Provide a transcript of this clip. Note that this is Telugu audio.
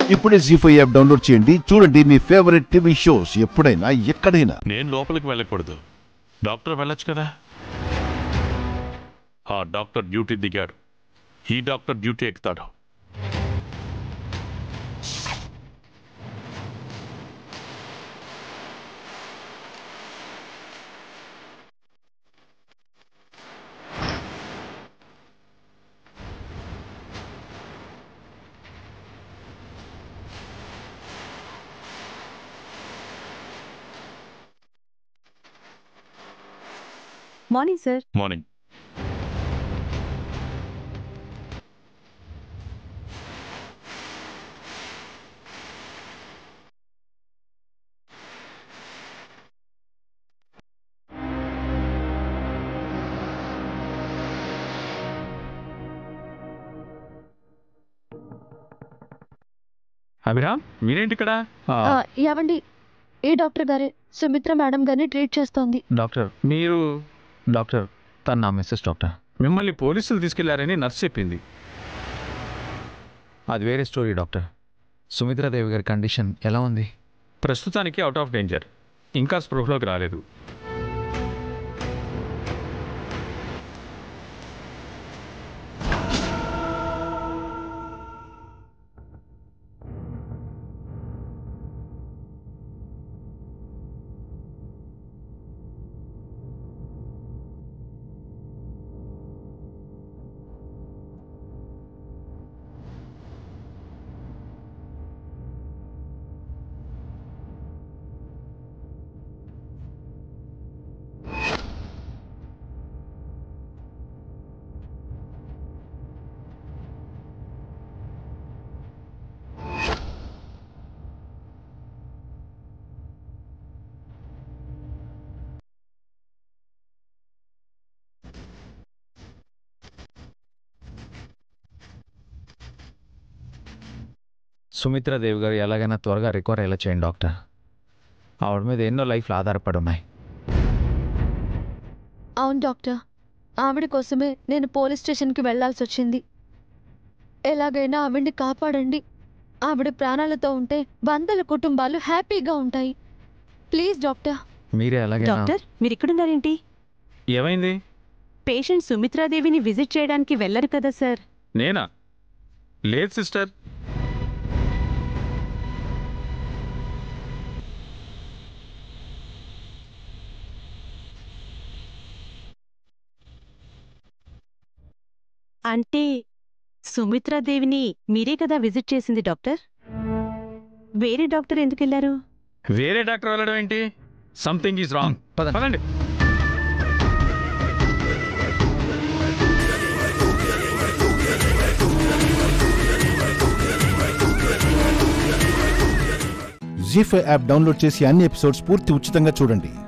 ఇప్పుడే జీ ఫైవ్ యాప్ డౌన్లోడ్ చేయండి చూడండి మీ ఫేవరెట్ టీవీ షోస్ ఎప్పుడైనా ఎక్కడైనా నేను లోపలికి వెళ్ళకూడదు డాక్టర్ వెళ్ళొచ్చు కదా ఆ డాక్టర్ డ్యూటీ దిగాడు ఈ డాక్టర్ డ్యూటీ ఎక్కుతాడు మార్నింగ్ సార్ మార్నింగ్ అభిరామ్ మీరేంటి ఇక్కడ ఆ, ఆ, ఏవండి ఏ డాక్టర్ గారే సుమిత్ర మేడం గారిని ట్రీట్ చేస్తోంది డాక్టర్ మీరు డాక్టర్ తను నా మిస్సెస్ డాక్టర్ మిమ్మల్ని పోలీసులు తీసుకెళ్లారని నర్స్ చెప్పింది అది వేరే స్టోరీ డాక్టర్ సుమిత్రాదేవి గారి కండిషన్ ఎలా ఉంది ప్రస్తుతానికి అవుట్ ఆఫ్ డేంజర్ ఇంకా స్పృహలోకి రాలేదు సుమిత్రాదేవి గారు ఎలాగైనా త్వరగా రికవర్ అయ్యేలా చేయండి డాక్టర్ ఆవిడ మీద ఎన్నో లైఫ్లు ఆధారపడి ఉన్నాయి అవును డాక్టర్ ఆవిడ కోసమే నేను పోలీస్ స్టేషన్కి వెళ్లాల్సి వచ్చింది ఎలాగైనా ఆవిడ్ని కాపాడండి ఆవిడ ప్రాణాలతో ఉంటే వందల కుటుంబాలు హ్యాపీగా ఉంటాయి ప్లీజ్ డాక్టర్ మీరే ఎలాగైనా డాక్టర్ మీరు ఇక్కడున్నారేంటి ఏమైంది పేషెంట్ సుమిత్రాదేవిని విజిట్ చేయడానికి వెళ్ళరు కదా సార్ నేనా లేదు సిస్టర్ అంటే సుమిత్రాదేవిని మీరే కదా విజిట్ చేసింది డాక్టర్ వేరే డాక్టర్ ఎందుకు వెళ్ళారు వేరే డాక్టర్ వెళ్ళడం ఏంటి సంథింగ్ ఈజ్ రాంగ్ పదండి జీ ఫైవ్ యాప్ డౌన్లోడ్ చేసి అన్ని ఎపిసోడ్స్ పూర్తి ఉచితంగా చూడండి